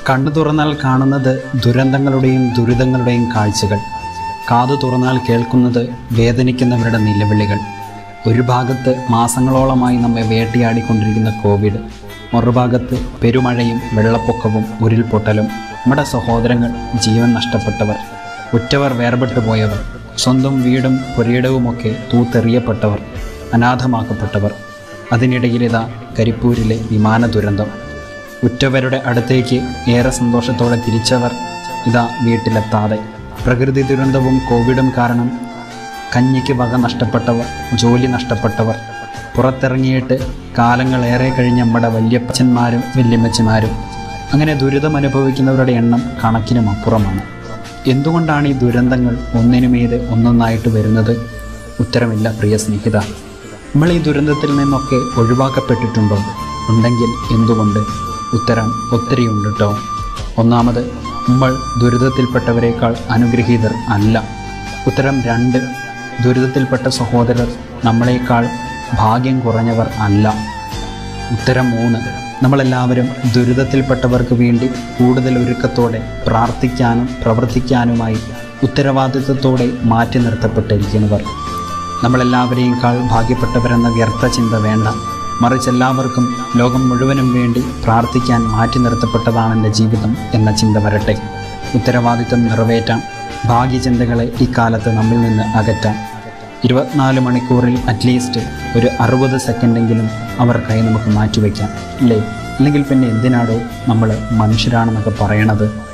കണ്ണു തുറന്നാൽ കാണുന്നത് ദുരന്തങ്ങളുടെയും ദുരിതങ്ങളുടെയും കാഴ്ചകൾ കാതു തുറന്നാൽ കേൾക്കുന്നത് വേദനിക്കുന്നവരുടെ നിലവിളികൾ ഒരു ഭാഗത്ത് മാസങ്ങളോളമായി നമ്മെ വേട്ടയാടിക്കൊണ്ടിരിക്കുന്ന കോവിഡ് മറുഭാഗത്ത് പെരുമഴയും വെള്ളപ്പൊക്കവും ഉരുൾപൊട്ടലും നമ്മുടെ സഹോദരങ്ങൾ ജീവൻ നഷ്ടപ്പെട്ടവർ ഉറ്റവർ വേർപെട്ടു പോയവർ സ്വന്തം വീടും പുരയിടവുമൊക്കെ തൂത്തെറിയപ്പെട്ടവർ അനാഥമാക്കപ്പെട്ടവർ അതിനിടയിലിതാ കരിപ്പൂരിലെ വിമാന ദുരന്തം ഉറ്റവരുടെ അടുത്തേക്ക് ഏറെ സന്തോഷത്തോടെ തിരിച്ചവർ ഇതാ വീട്ടിലെത്താതെ പ്രകൃതി ദുരന്തവും കോവിഡും കാരണം കഞ്ഞിക്ക് വക നഷ്ടപ്പെട്ടവർ ജോലി നഷ്ടപ്പെട്ടവർ പുറത്തിറങ്ങിയിട്ട് കാലങ്ങളേറെ കഴിഞ്ഞ നമ്മുടെ വല്യപ്പച്ചന്മാരും വല്യമ്മച്ചമാരും അങ്ങനെ ദുരിതം അനുഭവിക്കുന്നവരുടെ എണ്ണം കണക്കിനും അപ്പുറമാണ് എന്തുകൊണ്ടാണ് ഈ ദുരന്തങ്ങൾ ഒന്നിനുമീത് ഒന്നൊന്നായിട്ട് വരുന്നത് ഉത്തരമില്ല പ്രിയ സ്നേഹിത നമ്മൾ ഈ ദുരന്തത്തിൽ നിന്നൊക്കെ ഒഴിവാക്കപ്പെട്ടിട്ടുണ്ടോ ഉണ്ടെങ്കിൽ എന്തുകൊണ്ട് ഉത്തരം ഒത്തിരിയുണ്ട് കേട്ടോ ഒന്നാമത് നമ്മൾ ദുരിതത്തിൽപ്പെട്ടവരെക്കാൾ അനുഗ്രഹീതർ അല്ല ഉത്തരം രണ്ട് ദുരിതത്തിൽപ്പെട്ട സഹോദരർ നമ്മളെക്കാൾ ഭാഗ്യം കുറഞ്ഞവർ അല്ല ഉത്തരം മൂന്ന് നമ്മളെല്ലാവരും ദുരിതത്തിൽപ്പെട്ടവർക്ക് വേണ്ടി കൂടുതൽ ഒരുക്കത്തോടെ പ്രാർത്ഥിക്കാനും പ്രവർത്തിക്കാനുമായി ഉത്തരവാദിത്വത്തോടെ മാറ്റി നിർത്തപ്പെട്ടിരിക്കുന്നവർ നമ്മളെല്ലാവരെയും കാൾ ഭാഗ്യപ്പെട്ടവരെന്ന വ്യർത്ഥ ചിന്ത വേണ്ട മറിച്ച് എല്ലാവർക്കും ലോകം മുഴുവനും വേണ്ടി പ്രാർത്ഥിക്കാൻ മാറ്റി നിർത്തപ്പെട്ടതാണ് എൻ്റെ ജീവിതം എന്ന ചിന്ത വരട്ടെ ഉത്തരവാദിത്വം നിറവേറ്റാം ഭാഗ്യചിന്തകളെ ഇക്കാലത്ത് നമ്മിൽ നിന്ന് അകറ്റാം ഇരുപത്തിനാല് മണിക്കൂറിൽ അറ്റ്ലീസ്റ്റ് ഒരു അറുപത് സെക്കൻഡെങ്കിലും അവർക്കായി നമുക്ക് മാറ്റിവെക്കാം ഇല്ലേ അല്ലെങ്കിൽ പിന്നെ എന്തിനാടോ നമ്മൾ മനുഷ്യരാണെന്നൊക്കെ പറയണത്